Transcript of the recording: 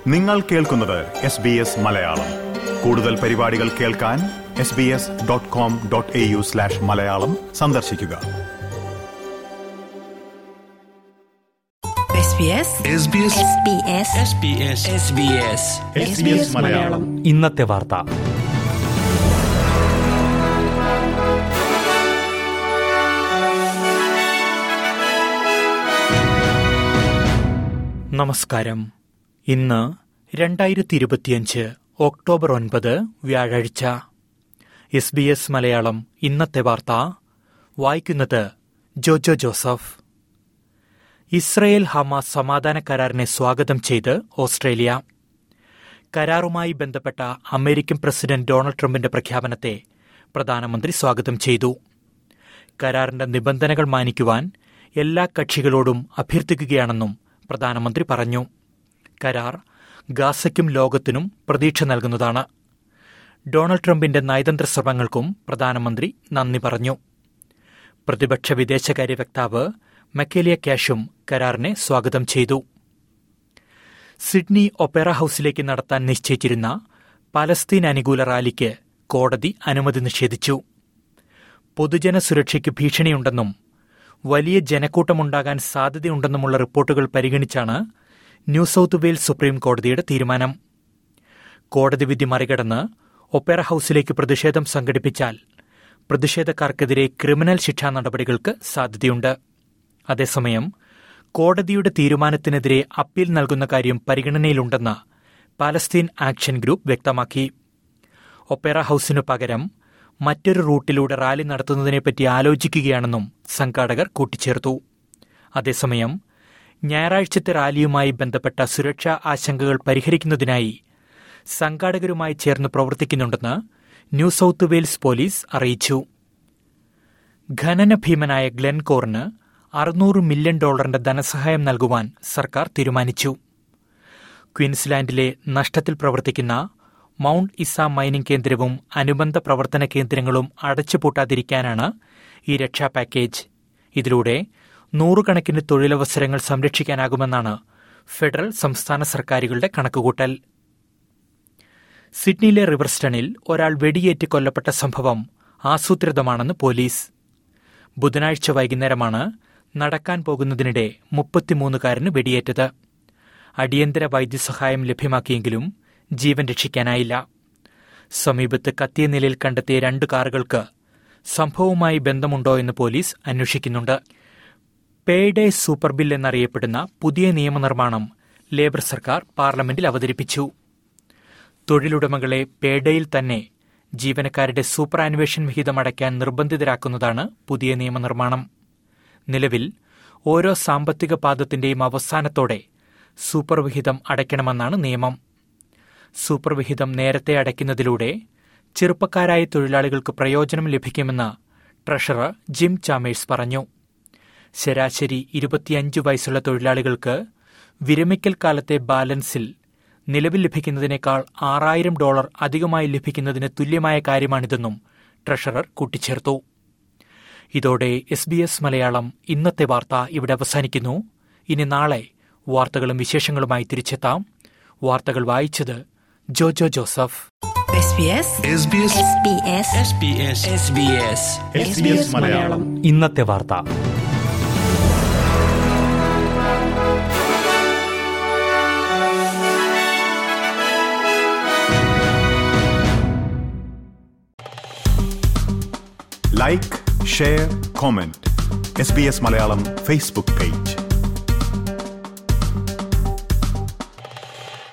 നിങ്ങൾ കേൾക്കുന്നത് S B S Malayalam കൂടുതൽ പരിപാടികൾ കേൾക്കാൻ S B S dot com dot A U slash Malayalam സന്ദർശിക്കുക SBS SBS SBS SBS SBS SBS Malayalam ഇന്നത്തെ വാർത്ത നമസ്കാരം ഇന്ന് രണ്ടായിരത്തി ഇരുപത്തിയഞ്ച് ഒക്ടോബർ ഒൻപത് വ്യാഴാഴ്ച എസ് ബി എസ് മലയാളം ഇന്നത്തെ വാർത്ത വായിക്കുന്നത് ജോജോ ജോസഫ് ഇസ്രയേൽ ഹമാസ് സമാധാന കരാറിനെ സ്വാഗതം ചെയ്ത് ഓസ്ട്രേലിയ കരാറുമായി ബന്ധപ്പെട്ട അമേരിക്കൻ പ്രസിഡന്റ് ഡൊണാൾഡ് ട്രംപിന്റെ പ്രഖ്യാപനത്തെ പ്രധാനമന്ത്രി സ്വാഗതം ചെയ്തു കരാറിന്റെ നിബന്ധനകൾ മാനിക്കുവാൻ എല്ലാ കക്ഷികളോടും അഭ്യർത്ഥിക്കുകയാണെന്നും പ്രധാനമന്ത്രി പറഞ്ഞു കരാർ ഗാസയ്ക്കും ലോകത്തിനും പ്രതീക്ഷ നൽകുന്നതാണ് ഡൊണാൾഡ് ട്രംപിന്റെ നയതന്ത്ര ശ്രമങ്ങൾക്കും പ്രധാനമന്ത്രി നന്ദി പറഞ്ഞു പ്രതിപക്ഷ വിദേശകാര്യ വക്താവ് മക്കേലിയ ക്യാഷും കരാറിനെ സ്വാഗതം ചെയ്തു സിഡ്നി ഒപ്പേറ ഹൌസിലേക്ക് നടത്താൻ നിശ്ചയിച്ചിരുന്ന പലസ്തീൻ അനുകൂല റാലിക്ക് കോടതി അനുമതി നിഷേധിച്ചു പൊതുജന സുരക്ഷയ്ക്ക് ഭീഷണിയുണ്ടെന്നും വലിയ ജനക്കൂട്ടമുണ്ടാകാൻ സാധ്യതയുണ്ടെന്നുമുള്ള റിപ്പോർട്ടുകൾ പരിഗണിച്ചാണ് ന്യൂ സൌത്ത് വെയിൽസ് സുപ്രീം കോടതിയുടെ തീരുമാനം കോടതി വിധി മറികടന്ന് ഒപ്പേറ ഹൌസിലേക്ക് പ്രതിഷേധം സംഘടിപ്പിച്ചാൽ പ്രതിഷേധക്കാർക്കെതിരെ ക്രിമിനൽ ശിക്ഷാ നടപടികൾക്ക് സാധ്യതയുണ്ട് അതേസമയം കോടതിയുടെ തീരുമാനത്തിനെതിരെ അപ്പീൽ നൽകുന്ന കാര്യം പരിഗണനയിലുണ്ടെന്ന് പാലസ്തീൻ ആക്ഷൻ ഗ്രൂപ്പ് വ്യക്തമാക്കി ഒപ്പേറ ഹൌസിനു പകരം മറ്റൊരു റൂട്ടിലൂടെ റാലി നടത്തുന്നതിനെപ്പറ്റി ആലോചിക്കുകയാണെന്നും സംഘാടകർ കൂട്ടിച്ചേർത്തു അതേസമയം ഞായറാഴ്ചത്തെ റാലിയുമായി ബന്ധപ്പെട്ട സുരക്ഷാ ആശങ്കകൾ പരിഹരിക്കുന്നതിനായി സംഘാടകരുമായി ചേർന്ന് പ്രവർത്തിക്കുന്നുണ്ടെന്ന് ന്യൂ സൌത്ത് വെയിൽസ് പോലീസ് അറിയിച്ചു ഖനന ഭീമനായ ഗ്ലെൻകോറിന് അറുന്നൂറ് മില്യൺ ഡോളറിന്റെ ധനസഹായം നൽകുവാൻ സർക്കാർ തീരുമാനിച്ചു ക്വീൻസ്ലാൻഡിലെ നഷ്ടത്തിൽ പ്രവർത്തിക്കുന്ന മൌണ്ട് ഇസ മൈനിംഗ് കേന്ദ്രവും അനുബന്ധ പ്രവർത്തന കേന്ദ്രങ്ങളും അടച്ചുപൂട്ടാതിരിക്കാനാണ് ഈ രക്ഷാ പാക്കേജ് ഇതിലൂടെ നൂറുകണക്കിന് തൊഴിലവസരങ്ങൾ സംരക്ഷിക്കാനാകുമെന്നാണ് ഫെഡറൽ സംസ്ഥാന സർക്കാരുകളുടെ കണക്കുകൂട്ടൽ സിഡ്നിയിലെ റിവർസ്റ്റണിൽ ഒരാൾ വെടിയേറ്റ് കൊല്ലപ്പെട്ട സംഭവം ആസൂത്രിതമാണെന്ന് പോലീസ് ബുധനാഴ്ച വൈകുന്നേരമാണ് നടക്കാൻ പോകുന്നതിനിടെ മുപ്പത്തിമൂന്നുകാരന് വെടിയേറ്റത് അടിയന്തര വൈദ്യസഹായം ലഭ്യമാക്കിയെങ്കിലും ജീവൻ രക്ഷിക്കാനായില്ല സമീപത്ത് കത്തിയ നിലയിൽ കണ്ടെത്തിയ രണ്ട് കാറുകൾക്ക് സംഭവവുമായി ബന്ധമുണ്ടോ എന്ന് പോലീസ് അന്വേഷിക്കുന്നുണ്ട് പേഡേ സൂപ്പർ ബിൽ എന്നറിയപ്പെടുന്ന പുതിയ നിയമനിർമ്മാണം ലേബർ സർക്കാർ പാർലമെന്റിൽ അവതരിപ്പിച്ചു തൊഴിലുടമകളെ പേഡയിൽ തന്നെ ജീവനക്കാരുടെ സൂപ്പർ ആനുവേഷൻ വിഹിതം അടയ്ക്കാൻ നിർബന്ധിതരാക്കുന്നതാണ് പുതിയ നിയമനിർമ്മാണം നിലവിൽ ഓരോ സാമ്പത്തിക പാദത്തിന്റെയും അവസാനത്തോടെ സൂപ്പർ വിഹിതം അടയ്ക്കണമെന്നാണ് നിയമം സൂപ്പർ വിഹിതം നേരത്തെ അടയ്ക്കുന്നതിലൂടെ ചെറുപ്പക്കാരായ തൊഴിലാളികൾക്ക് പ്രയോജനം ലഭിക്കുമെന്ന് ട്രഷറർ ജിം ചാമേഴ്സ് പറഞ്ഞു ശരാശരി ഇരുപത്തിയഞ്ച് വയസ്സുള്ള തൊഴിലാളികൾക്ക് വിരമിക്കൽ കാലത്തെ ബാലൻസിൽ നിലവിൽ ലഭിക്കുന്നതിനേക്കാൾ ആറായിരം ഡോളർ അധികമായി ലഭിക്കുന്നതിന് തുല്യമായ കാര്യമാണിതെന്നും ട്രഷറർ കൂട്ടിച്ചേർത്തു ഇതോടെ എസ് ബി എസ് മലയാളം ഇന്നത്തെ വാർത്ത ഇവിടെ അവസാനിക്കുന്നു ഇനി നാളെ വാർത്തകളും വിശേഷങ്ങളുമായി തിരിച്ചെത്താം വാർത്തകൾ വായിച്ചത് Jojo Joseph SBS SBS SBS SBS SBS SBS Malayalam ഇന്നത്തെ വാർത്ത like share comment S B S Malayalam Facebook page